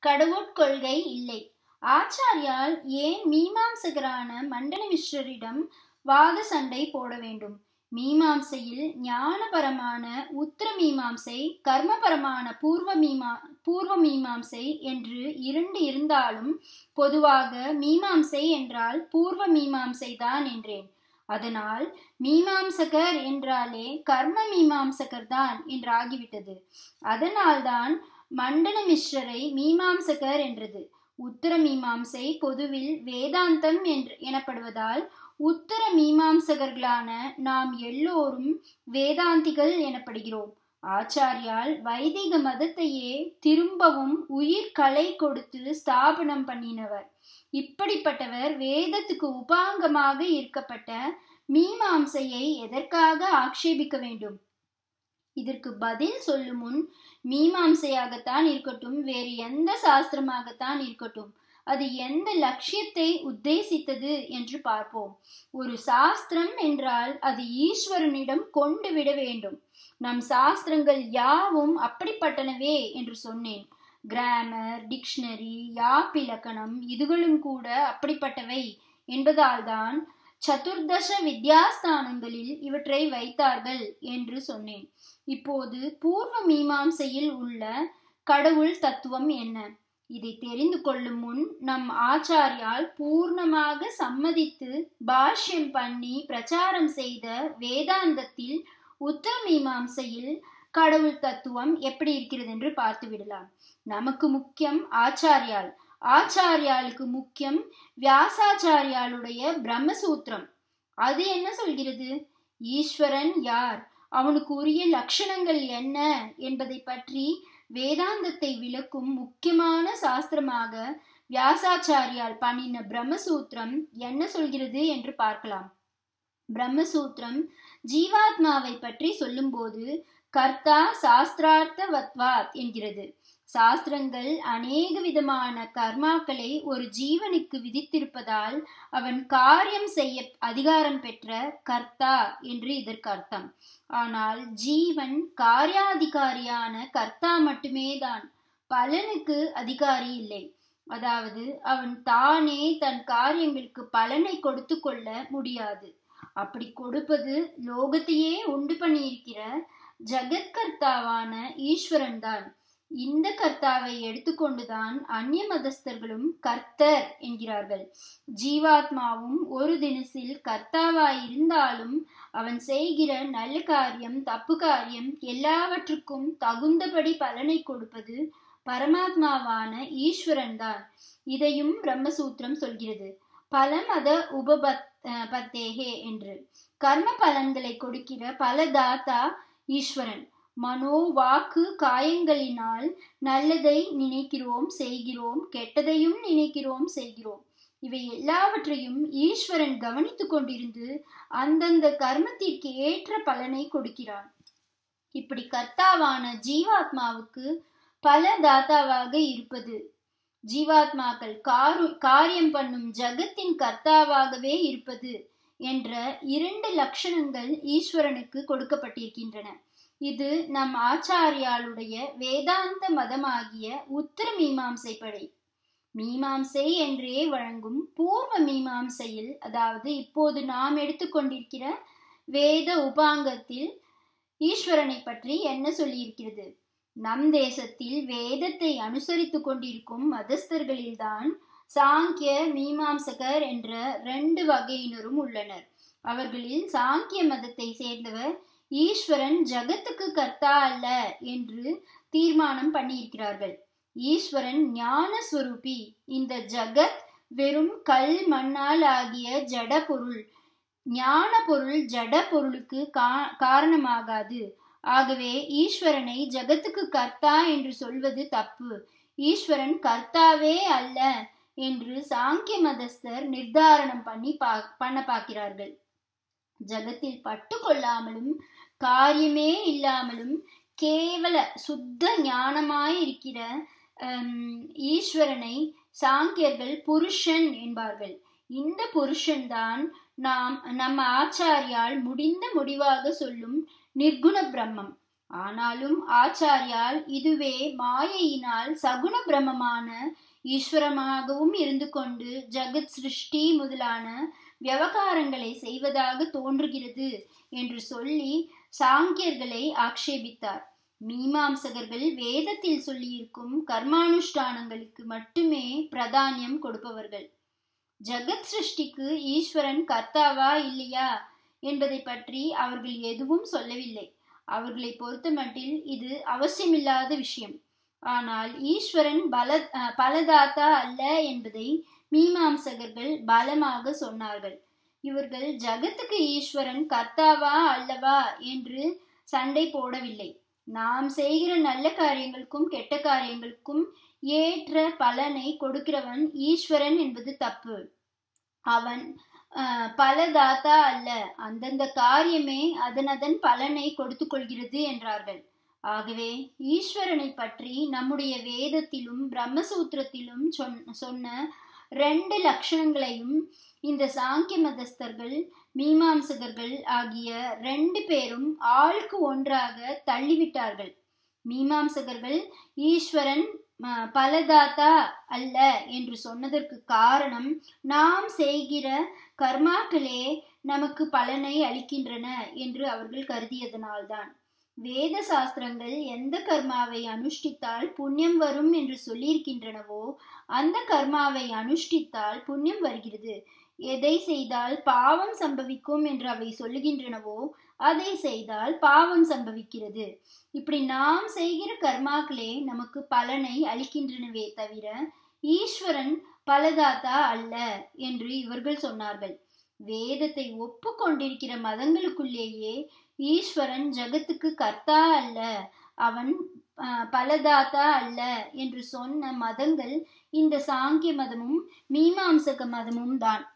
கடவுட்கொள்கை இல்லை ஆச்சாரியால் ஏன் மீமாம்சகரான மண்டன மிஸ்ரரிடம் வாத சண்டை போட வேண்டும் மீமாம்சையில் ஞானபரமான உத்தர மீமாம்சை கர்மபரமான பூர்வ மீமா பூர்வ மீமாம்சை என்று இரண்டு இருந்தாலும் பொதுவாக மீமாம்சை என்றால் பூர்வ மீமாம்சை தான் என்றேன் அதனால் மீமாம்சகர் என்றாலே கர்ம மீமாம்சகர் தான் என்றாகிவிட்டது அதனால்தான் மண்டன மிஸ்ரரை மீமாம்சகர் என்றது உத்தர மீமாம்சை பொதுவில் வேதாந்தம் என்று எனப்படுவதால் உத்தர மீமாம்சகர்களான நாம் எல்லோரும் வேதாந்திகள் எனப்படுகிறோம் ஆச்சாரியால் வைதிக மதத்தையே திரும்பவும் உயிர் கலை கொடுத்து ஸ்தாபனம் பண்ணினவர் இப்படிப்பட்டவர் வேதத்துக்கு உபாங்கமாக இருக்கப்பட்ட மீமாம்சையை எதற்காக ஆக்ஷேபிக்க வேண்டும் இதற்கு பதில் சொல்லும் முன் மீமாம்சையாகத்தான் இருக்கட்டும் வேறு எந்த சாஸ்திரமாகத்தான் இருக்கட்டும் அது எந்த லட்சியத்தை உத்தேசித்தது என்று பார்ப்போம் ஒரு சாஸ்திரம் என்றால் அது ஈஸ்வரனிடம் கொண்டு விட வேண்டும் நம் சாஸ்திரங்கள் யாவும் அப்படிப்பட்டனவே என்று சொன்னேன் கிராமர் டிக்ஷனரி யாப்பிலக்கணம் இதுகளும் கூட அப்படிப்பட்டவை என்பதால்தான் சதுர்தச வித்யாஸ்தானங்களில் இவற்றை வைத்தார்கள் என்று சொன்னேன் இப்போது பூர்வ மீமாம்சையில் உள்ள கடவுள் தத்துவம் என்ன இதை தெரிந்து கொள்ளும் முன் நம் ஆச்சாரியால் பூர்ணமாக சம்மதித்து பாஷ்யம் பண்ணி பிரச்சாரம் செய்த வேதாந்தத்தில் உத்தர மீமாம்சையில் கடவுள் தத்துவம் எப்படி இருக்கிறது என்று பார்த்து விடலாம் நமக்கு முக்கியம் ஆச்சாரியால் ஆச்சாரியாளுக்கு முக்கியம் வியாசாச்சாரியாளுடைய பிரம்மசூத்திரம் அது என்ன சொல்கிறது ஈஸ்வரன் யார் அவனுக்கு உரிய லட்சணங்கள் என்ன என்பதை பற்றி வேதாந்தத்தை விளக்கும் முக்கியமான சாஸ்திரமாக வியாசாச்சாரியால் பண்ணின பிரம்மசூத்திரம் என்ன சொல்கிறது என்று பார்க்கலாம் பிரம்மசூத்திரம் ஜீவாத்மாவை பற்றி சொல்லும்போது கர்த்தா சாஸ்திரார்த்த வத்வாத் என்கிறது சாஸ்திரங்கள் அநேக விதமான கர்மாக்களை ஒரு ஜீவனுக்கு விதித்திருப்பதால் அவன் காரியம் செய்ய அதிகாரம் பெற்ற கர்த்தா என்று இதற்கு அர்த்தம் ஆனால் ஜீவன் காரியாதிகாரியான கர்த்தா மட்டுமே தான் பலனுக்கு அதிகாரி இல்லை அதாவது அவன் தானே தன் காரியங்களுக்கு பலனை கொடுத்து கொள்ள முடியாது அப்படி கொடுப்பது லோகத்தையே உண்டு பண்ணியிருக்கிற ஜெகத்கர்த்தாவான ஈஸ்வரன் தான் இந்த கர்த்தாவை எடுத்துக்கொண்டுதான் அந்நிய மதஸ்தர்களும் கர்த்தர் என்கிறார்கள் ஜீவாத்மாவும் ஒரு தினசில் கர்த்தாவாய் இருந்தாலும் அவன் செய்கிற நல்ல காரியம் தப்பு காரியம் எல்லாவற்றுக்கும் தகுந்தபடி பலனை கொடுப்பது பரமாத்மாவான ஈஸ்வரன் தான் இதையும் பிரம்மசூத்திரம் சொல்கிறது பலமத உபபத் பத்தேகே என்று கர்ம பலன்களை கொடுக்கிற பல தாத்தா ஈஸ்வரன் மனோ வாக்கு காயங்களினால் நல்லதை நினைக்கிறோம் செய்கிறோம் கெட்டதையும் நினைக்கிறோம் செய்கிறோம் இவை எல்லாவற்றையும் ஈஸ்வரன் கவனித்துக் கொண்டிருந்து அந்தந்த கர்மத்திற்கு ஏற்ற பலனை கொடுக்கிறான் இப்படி கர்த்தாவான ஜீவாத்மாவுக்கு பல தாத்தாவாக இருப்பது ஜீவாத்மாக்கள் காரு காரியம் பண்ணும் ஜகத்தின் கர்த்தாவாகவே இருப்பது என்ற இரண்டு லட்சணங்கள் ஈஸ்வரனுக்கு கொடுக்கப்பட்டிருக்கின்றன இது நம் ஆச்சாரியாளுடைய வேதாந்த மதமாகிய உத்தர மீமாம்சை படை மீமாம்சை என்றே வழங்கும் பூர்வ மீமாம்சையில் அதாவது இப்போது நாம் எடுத்துக்கொண்டிருக்கிற வேத உபாங்கத்தில் ஈஸ்வரனை பற்றி என்ன சொல்லியிருக்கிறது நம் தேசத்தில் வேதத்தை அனுசரித்து கொண்டிருக்கும் மதஸ்தர்களில்தான் சாங்கிய மீமாம்சகர் என்ற ரெண்டு வகையினரும் உள்ளனர் அவர்களில் சாங்கிய மதத்தை சேர்ந்தவர் ஈஸ்வரன் ஜகத்துக்கு கர்த்தா அல்ல என்று தீர்மானம் பண்ணியிருக்கிறார்கள் ஈஸ்வரன் ஞான ஸ்வரூபி இந்த ஜகத் வெறும் கல் மண்ணால் ஆகிய ஜட பொருள் ஞான பொருள் ஜட பொருளுக்கு கா காரணமாகாது ஆகவே ஈஸ்வரனை ஜகத்துக்கு கர்த்தா என்று சொல்வது தப்பு ஈஸ்வரன் கர்த்தாவே அல்ல என்று சாங்கிய மதஸ்தர் நிர்தாரணம் பண்ணி பா பண்ண பார்க்கிறார்கள் ஜகத்தில் பட்டு கொள்ளாமலும் காரியமே இல்லாமலும் கேவல சுத்த ஞானமாய் இருக்கிற ஈஸ்வரனை சாங்கியர்கள் புருஷன் என்பார்கள் இந்த புருஷன் தான் நாம் நம்ம ஆச்சாரியால் முடிந்த முடிவாக சொல்லும் நிர்குண பிரம்மம் ஆனாலும் ஆச்சாரியால் இதுவே மாயையினால் சகுன பிரமமான ஈஸ்வரமாகவும் இருந்து கொண்டு ஜகத் சிருஷ்டி முதலான விவகாரங்களை செய்வதாக தோன்றுகிறது என்று சொல்லி சாங்கியர்களை ஆக்ஷேபித்தார் மீமாம்சகர்கள் வேதத்தில் சொல்லியிருக்கும் கர்மானுஷ்டானங்களுக்கு மட்டுமே பிரதானியம் கொடுப்பவர்கள் ஜகத் சிருஷ்டிக்கு ஈஸ்வரன் கர்த்தாவா இல்லையா என்பதை பற்றி அவர்கள் எதுவும் சொல்லவில்லை அவர்களை பொறுத்தமட்டில் இது அவசியமில்லாத விஷயம் ஆனால் ஈஸ்வரன் பல பலதாத்தா அல்ல என்பதை மீமாம்சகர்கள் பலமாக சொன்னார்கள் இவர்கள் ஜகத்துக்கு ஈஸ்வரன் கர்த்தாவா அல்லவா என்று சண்டை போடவில்லை நாம் செய்கிற நல்ல காரியங்களுக்கும் கெட்ட காரியங்களுக்கும் ஏற்ற பலனை கொடுக்கிறவன் ஈஸ்வரன் என்பது தப்பு அவன் பலதாத்தா அல்ல அந்தந்த காரியமே அதன் அதன் பலனை கொடுத்து கொள்கிறது என்றார்கள் ஆகவே ஈஸ்வரனை பற்றி நம்முடைய வேதத்திலும் பிரம்மசூத்திரத்திலும் சொன்ன ரெண்டு லட்சணங்களையும் இந்த சாங்கிய மதஸ்தர்கள் மீமாம்சகர்கள் ஆகிய ரெண்டு பேரும் ஆளுக்கு ஒன்றாக தள்ளிவிட்டார்கள் மீமாம்சகர்கள் ஈஸ்வரன் பலதாத்தா அல்ல என்று சொன்னதற்கு காரணம் நாம் செய்கிற கர்மாக்களே நமக்கு பலனை அளிக்கின்றன என்று அவர்கள் கருதியதனால்தான் வேத சாஸ்திரங்கள் எந்த கர்மாவை அனுஷ்டித்தால் புண்ணியம் வரும் என்று சொல்லியிருக்கின்றனவோ அந்த கர்மாவை அனுஷ்டித்தால் புண்ணியம் வருகிறது எதை செய்தால் பாவம் சம்பவிக்கும் என்று அவை சொல்லுகின்றனவோ அதை செய்தால் பாவம் சம்பவிக்கிறது இப்படி நாம் செய்கிற கர்மாக்களே நமக்கு பலனை அளிக்கின்றனவே தவிர ஈஸ்வரன் பலதாத்தா அல்ல என்று இவர்கள் சொன்னார்கள் வேதத்தை ஒப்புக்கொண்டிருக்கிற மதங்களுக்குள்ளேயே ஈஸ்வரன் ஜகத்துக்கு கர்த்தா அல்ல அவன் பலதாத்தா அல்ல என்று சொன்ன மதங்கள் இந்த சாங்கிய மதமும் மீமாம்சக மதமும் தான்